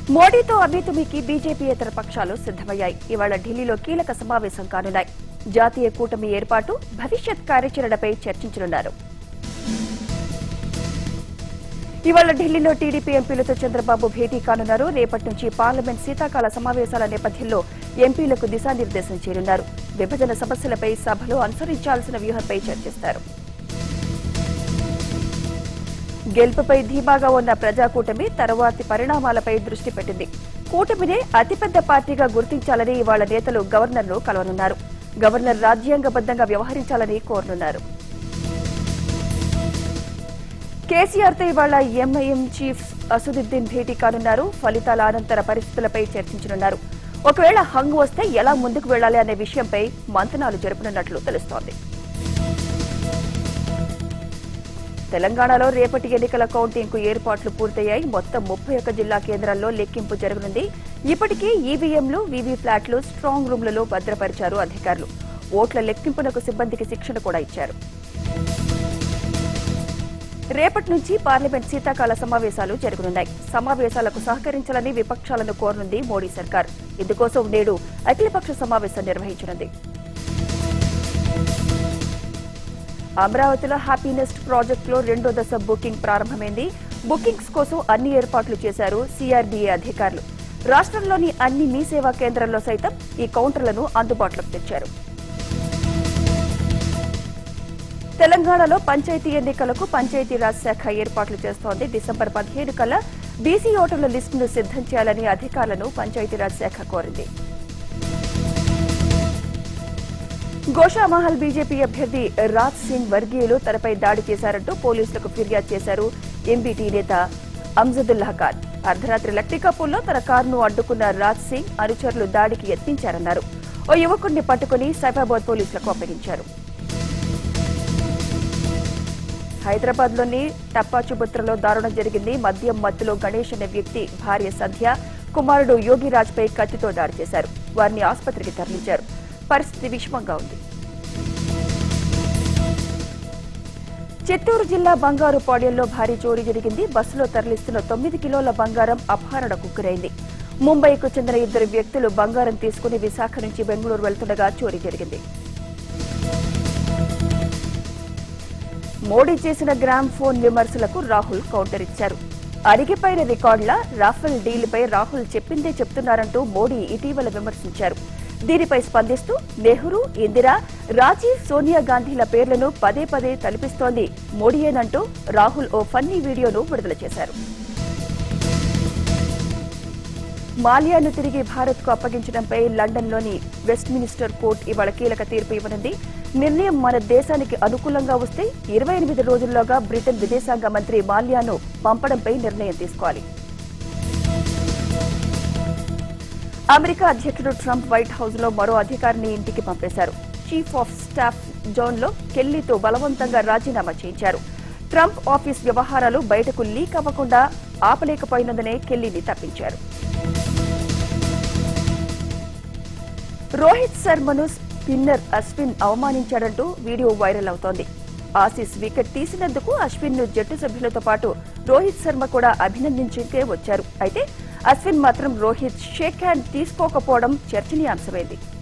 మోడీతో అభ్యర్థికి బీజేపీయేతర పక్షాలు సిద్దమయ్యాయి ఇవాళ ఢిల్లీలో కీలక సమావేశం కానున్నాయి జాతీయ కూటమి ఏర్పాటు భవిష్యత్ కార్యాచరణపై చర్చించనున్నారు ఇవాళ ఢిల్లీలో టీడీపీ ఎంపీలతో చంద్రబాబు భేటీ కానున్నారు రేపటి నుంచి పార్లమెంట్ శీతాకాల సమావేశాల నేపథ్యంలో ఎంపీలకు దిశానిర్దేశం చేయనున్నారు విభజన సమస్యలపై సభలో అనుసరించాల్సిన వ్యూహంపై చర్చిస్తారు గెలుపుపై ధీమాగా ఉన్న ప్రజాకూటమి తరువాతి పరిణామాలపై దృష్టి పెట్టింది కూటమినే అతిపెద్ద పార్టీగా గుర్తించాలని ఇవాళ నేతలు గవర్నర్ను కలవనున్నారు గవర్నర్ రాజ్యాంగబద్దంగా వ్యవహరించాలని కోరనున్నారు కేసీఆర్తో ఇవాళ ఎంఐఎం చీఫ్ అసదుద్దీన్ భేటీ కానున్నారు ఫలితాల అనంతర పరిస్థితులపై చర్చించనున్నారు ఒకవేళ హంగు వస్తే ఎలా ముందుకు వెళ్లాలి అనే విషయంపై మంతనాలు జరపనున్నట్లు తెలుస్తోంది తెలంగాణలో రేపటి ఎన్నికల కౌంటింగ్ కు ఏర్పాట్లు పూర్తయ్యాయి మొత్తం ముప్పై ఒక్క జిల్లా కేంద్రాల్లో లెక్కింపు జరగనుంది ఇప్పటికే ఈవీఎంలు వీవీప్లాట్లు స్ట్రాంగ్ రూమ్లలో భద్రపరిచారు అధికారులు ఓట్ల లెక్కింపునకు సిబ్బందికి శిక్షణ కూడా ఇచ్చారు రేపటి నుంచి పార్లమెంట్ శీతాకాల సమావేశాలు జరగనున్నాయి సమావేశాలకు సహకరించాలని విపక్షాలను కోరనుంది మోడీ సర్కార్ ఇందుకోసం నేడు అఖిలపక్ష సమావేశం నిర్వహించనుంది అమరావతిలో హ్యాపీనెస్ట్ ప్రాజెక్టులో రెండో దశ బుకింగ్ ప్రారంభమైంది బుకింగ్స్ కోసం అన్ని ఏర్పాట్లు చేశారు సిఆర్డీఏ అధికారులు రాష్ట్రంలోని అన్ని మీ సేవా కేంద్రాల్లో సైతం ఈ కౌంటర్లను అందుబాటులోకి తెచ్చారు తెలంగాణలో పంచాయతీ ఎన్నికలకు పంచాయతీరాజ్ శాఖ ఏర్పాట్లు చేస్తోంది డిసెంబర్ పదిహేడు కల్లా బీసీ ఓటర్ల లిస్టును సిద్దం చేయాలని అధికారులను పంచాయతీరాజ్ శాఖ కోరింది గోషామహల్ బీజేపీ అభ్యర్థి రాజ్ సింగ్ వర్గీయులు తనపై దాడి చేశారంటూ పోలీసులకు ఫిర్యాదు చేశారు ఎంబీటీ నేత అంజదుల్లా ఖాన్ అర్ధరాత్రి లక్టికాపూర్లో తన కారును అడ్డుకున్న రాజ్ సింగ్ అనుచరులు దాడికి యత్నించారన్నారు ఓ యువకుడిని పట్టుకుని సైబాబాద్ పోలీసులకు అప్పగించారు హైదరాబాద్ లోని టప్పాచుబుత్రలో దారుణం జరిగింది మద్యం మత్తులో గణేష్ అనే వ్యక్తి భార్య సంధ్య కుమారుడు యోగిరాజ్ పై కత్తితో దాడి చేశారు వారిని ఆసుపత్రికి తరలించారు పరిస్థితి విషమంగా ఉంది చిత్తూరు జిల్లా బంగారు పాడ్యంలో భారీ చోరీ జరిగింది బస్సులో తరలిస్తున్న తొమ్మిది కిలోల బంగారం అపహరణకు గురైంది ముంబైకు చెందిన ఇద్దరు వ్యక్తులు బంగారం తీసుకుని విశాఖ నుంచి బెంగళూరు వెళ్తుండగా చోరీ జరిగింది మోడీ చేసిన గ్రామ్ ఫోన్ విమర్శలకు రాహుల్ కౌంటర్ ఇచ్చారు అరిగిపోయిన రికార్డుల రాఫెల్ డీల్పై రాహుల్ చెప్పిందే చెప్తున్నారంటూ మోడీ ఇటీవల విమర్శించారు దీనిపై స్పందిస్తూ నెహ్రూ ఇందిరా రాజీవ్ సోనియా గాంధీల పేర్లను పదే పదే తలపిస్తోంది మోడీయేనంటూ రాహుల్ ఓ ఫన్నీ వీడియోను విడుదల చేశారు మాల్యాను తిరిగి భారత్ కు అప్పగించడంపై లండన్లోని వెస్ట్మినిస్టర్ కోర్టు ఇవాళ కీలక తీర్పు ఇవ్వనుంది నిర్ణయం మన దేశానికి అనుకూలంగా వస్తే ఇరవై ఎనిమిది రోజుల్లోగా బ్రిటన్ విదేశాంగ మంత్రి మాల్యాను పంపడంపై నిర్ణయం తీసుకోవాలి అమెరికా అధ్యక్షుడు ట్రంప్ వైట్ హౌస్ లో మరో అధికారిని ఇంటికి పంపేశారు చీఫ్ ఆఫ్ స్టాఫ్ జోన్ లో కెల్లీతో బలవంతంగా రాజీనామా చేయించారు ట్రంప్ ఆఫీస్ వ్యవహారాలు బయటకు లీక్ అవ్వకుండా ఆపలేకపోయినందునే కెల్లీని తప్పించారు రోహిత్ శర్మను స్పిన్నర్ అశ్విన్ అవమానించాడంటూ వీడియో వైరల్ అవుతోంది ఆసీస్ వికెట్ తీసినందుకు అశ్విన్ ను జట్టు సభ్యులతో పాటు రోహిత్ శర్మ కూడా అభినందించకే వచ్చారు అయితే అశ్విన్ మాత్రం రోహిత్ షేక్ హ్యాండ్ తీసుకోకపోవడం చర్చనీయాంశమైంది